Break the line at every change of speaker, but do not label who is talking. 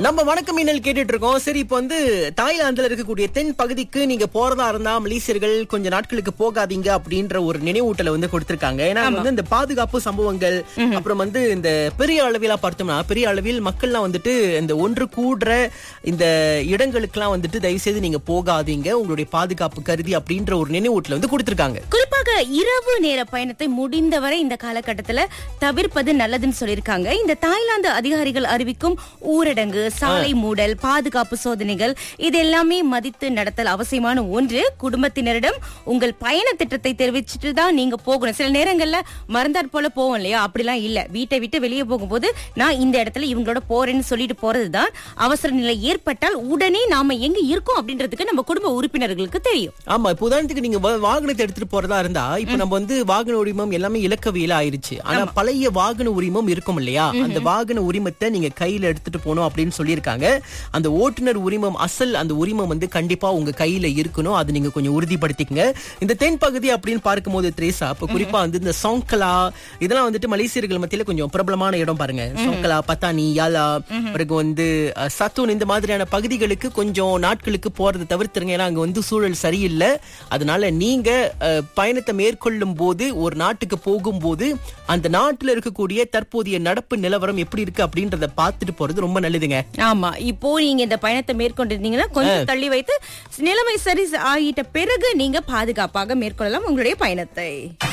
நம்ம வணக்கம் மீனல் கேட்டுட்டு இருக்கோம் சரி இப்போ வந்து தாய்லாந்துல இருக்கக்கூடிய தென் பகுதிக்கு நீங்க போறதா இருந்தா மலேசியர்கள் கொஞ்ச நாட்களுக்கு போகாதீங்க அப்படின்ற ஒரு நினைவூட்டலை வந்து கொடுத்திருக்காங்க ஏன்னா அங்க வந்து இந்த பாதுகாப்பு சம்பவங்கள் அப்புறம் வந்து இந்த பெரிய அளவிலா பார்த்தோம்னா பெரிய அளவில் மக்கள்லாம் வந்துட்டு இந்த ஒன்று கூடுற இந்த இடங்களுக்கெல்லாம் வந்துட்டு தயவு செய்து நீங்க போகாதீங்க உங்களுடைய பாதுகாப்பு கருதி அப்படின்ற ஒரு நினைவூட்டலை வந்து கொடுத்திருக்காங்க
குறிப்பாக இரவு நேர பயணத்தை முடிந்தவரை இந்த காலகட்டத்துல தவிர்ப்பது நல்லதுன்னு சொல்லியிருக்காங்க இந்த தாய்லாந்து அதிகாரிகள் அறிவிக்கும் ஊரடங்கு சாலை மூடல் பாதுகாப்பு சோதனைகள் இது எல்லாமே மதித்து நடத்தல் அவசியமான ஒன்று குடும்பத்தினரிடம் உங்கள் பயண திட்டத்தை தெரிவிச்சுட்டு தான் நீங்க போகணும் சில நேரங்கள்ல மறந்தாற் போல போவோம் இல்லையா அப்படிலாம் இல்ல வீட்டை விட்டு வெளியே போகும்போது நான் இந்த இடத்துல இவங்களோட போறேன்னு சொல்லிட்டு போறதுதான் அவசர நிலை ஏற்பட்டால் உடனே நாம எங்க இருக்கோம் அப்படின்றதுக்கு நம்ம குடும்ப உறுப்பினர்களுக்கு தெரியும்
ஆமா இப்ப உதாரணத்துக்கு நீங்க வா- வாகனத்தை எடுத்துட்டு போறதா இருந்தா இப்ப நம்ம வந்து வாகன உரிமம் எல்லாமே இலக்கவியல ஆயிருச்சு ஆனா பழைய வாகன உரிமம் இருக்கும் இல்லையா அந்த வாகன உரிமத்தை நீங்க கையில எடுத்துட்டு போகணும் அப்படின்னு சொல்லியிருக்காங்க அந்த ஓட்டுநர் உரிமம் அசல் அந்த உரிமம் வந்து கண்டிப்பா உங்க கையில இருக்கணும் அது நீங்க கொஞ்சம் உறுதிப்படுத்திக்கங்க இந்த தென் பகுதி அப்படின்னு பார்க்கும்போது த்ரேசா இப்ப குறிப்பா வந்து இந்த சோங்கலா இதெல்லாம் வந்துட்டு மலேசியர்கள் மத்தியில கொஞ்சம் பிரபலமான இடம் பாருங்க சோங்கலா பத்தானி யாலா பிறகு வந்து அஹ், சத்தூன் இந்த மாதிரியான பகுதிகளுக்கு கொஞ்சம் நாட்களுக்கு போறதை தவிர்த்துருங்க ஏன்னா அங்க வந்து சூழல் சரியில்லை அதனால நீங்க அஹ், பயணத்தை மேற்கொள்ளும் போது ஒரு நாட்டுக்கு போகும்போது அந்த நாட்டுல இருக்கக்கூடிய தற்போதைய நடப்பு நிலவரம் எப்படி இருக்கு அப்படின்றத பார்த்துட்டு போறது ரொம்ப நல்லதுங்க
ஆமா இப்போ நீங்க இந்த பயணத்தை மேற்கொண்டிருந்தீங்கன்னா கொஞ்சம் தள்ளி வைத்து நிலைமை சரி ஆகிட்ட பிறகு நீங்க பாதுகாப்பாக மேற்கொள்ளலாம் உங்களுடைய பயணத்தை